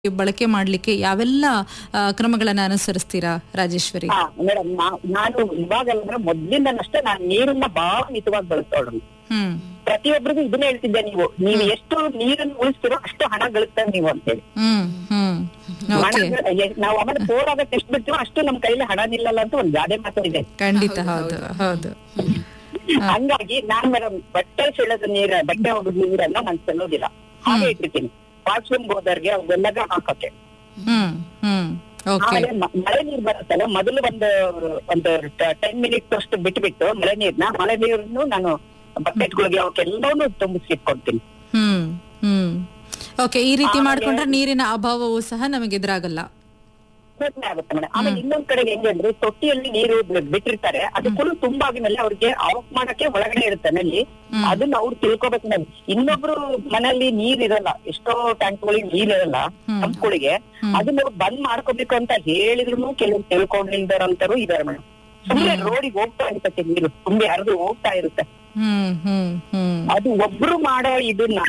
ಬಳಕೆ ಮಾಡ್ಲಿಕ್ಕೆ ಯಾವೆಲ್ಲ ಆ, ಕ್ರಮಗಳನ್ನ ಅನುಸರಿಸ್ತೀರಾ ರಾಜೇಶ್ವರಿ ಹಾ ಮೇಡಮ್ ನಾನು ಇವಾಗಲ್ಲ ಮೊದ್ಲಿಂದನಷ್ಟೇ ನಾನು ನೀರನ್ನ ಬಹಳ ಮಿತವಾಗಿ ಬಳಸೋಳು ಹ್ಮ್ ಪ್ರತಿಯೊಬ್ಬರಿಗೂ ಇದನ್ನ ಹೇಳ್ತಿದ್ದೆ ನೀವು ನೀವು ಎಷ್ಟು ನೀರನ್ನು ಉಳಿಸ್ತೀರೋ ಅಷ್ಟು ಹಣ ಗಳಿಸ್ತಾರೆ ನೀವು ಅಂತೇಳಿ ಹ್ಮ್ ಹ್ಮ್ ಹಣ ಓಕೆ ಗಳ- ನಾವು ಆಮೇಲೆ ಬೋರ್ ಆಗಕ್ಕೆ ಎಷ್ಟು ಬಿಡ್ತೀವೋ ಅಷ್ಟು ನಮ್ ಕೈಲಿ ಹಣ ನಿಲ್ಲಲ್ಲ ಅಂತ ಒಂದ್ ಗಾದೆ ಮಾತು ಇದೆ ಖಂಡಿತ ಹೌದು ಹೌದು ಹಂಗಾಗಿ ನಾನ್ ಮೇಡಮ್ ಬಟ್ಟೆ ಸೆಳೆದ ನೀರ ಬಟ್ಟೆ ಹೋಗುದ್ ನೀರನ್ನ ನಾನ್ ಚೆಲ್ಲೋದಿಲ್ಲ ಹಾಗೆ ಇಟ್ಟಿರ್ತೀನಿ ವಾಶ್ರೂಮ್ ಹೋದವ್ರಿಗೆ ಅವೆಲ್ಲಗ ಹಾಕಕ್ಕೆ ಹ್ಮ್ ಹ್ಮ್ ಓಕೆ ಆಮೇಲೆ ಮ- ಮಳೆ ನೀರ್ ಬರುತ್ತಲ್ಲ ಮೊದಲು ಒಂದು ಒಂದು ಟೆನ್ ಮಿನಿಟ್ಸ್ ಅಷ್ಟು ಬಿಟ್ಬಿಟ್ಟು ಮಳೆ ನೀರ್ನ ಮಳೆ ನೀರನ್ನು ನಾನು ಬಕೆಟ್ಗಳಿಗೆ ಅವಕ್ಕೆಲ್ಲವೂ ತುಂಬಿಸಿ ಇಟ್ಕೊಡ್ತೀನಿ ಹ್ಮ್ ಹ್ಮ್ ಓಕೆ ಈ ರೀತಿ ಮಾಡ್ಕೊಂಡ್ರೆ ನೀರಿನ ಅಭಾವವು ಸಹ ನಮಗೆ ಎದುರಾಗಲ್ಲ ಕಡಿಮೆ ಆಗುತ್ತೆ ಮೇಡಮ್ ಆಮೇಲೆ ಇನ್ನೊಂದ್ ಕಡೆ ಹೆಂಗೆ ಅಂದ್ರೆ ತೊಟ್ಟಿಯಲ್ಲಿ ನೀರು ಬಿ- ಬಿಟ್ಟಿರ್ತಾರೆ ಅದು ಫುಲ್ ತುಂಬಾಗಿದ್ಮೇಲೆ ಅವ್ರಿಗೆ ಆಫ್ ಮಾಡಕ್ಕೆ ಒಳಗಡೆ ಇರುತ್ತೆ ನಲ್ಲಿ ಅದನ್ನ ಅವ್ರು ತಿಳ್ಕೊಬೇಕು ಮೇಡಮ್ ಇನ್ನೊಬ್ರು ಮನೆಯಲ್ಲಿ ನೀರ್ ಇರಲ್ಲ ಎಷ್ಟೋ ಟ್ಯಾಂಕ್ಗಳಿಗೆ ನೀರ್ ಇರಲ್ಲ ಪಂಪ್ಗಳಿಗೆ ಅದನ್ನ ಅವ್ರು ಬಂದ್ ಮಾಡ್ಕೋಬೇಕು ಅಂತ ಹೇಳಿದ್ರು ಕೆಲವು ತಿಳ್ಕೊಂಡಿಲ್ದಾರಂತರು ಇದಾರೆ ಮೇಡಮ್ ಸುಮ್ಮನೆ ರೋಡಿಗೆ ಹೋಗ್ತಾ ಇರ್ತೈತೆ ನೀರು ತುಂಬಿ ಹರಿದು ಹೋಗ್ತಾ ಇರುತ್ತೆ ಹ್ಮ್ ಹ್ಮ್ ಹ್ಮ್ ಅದು ಒಬ್ರು ಮಾಡೋ ಇದನ್ನ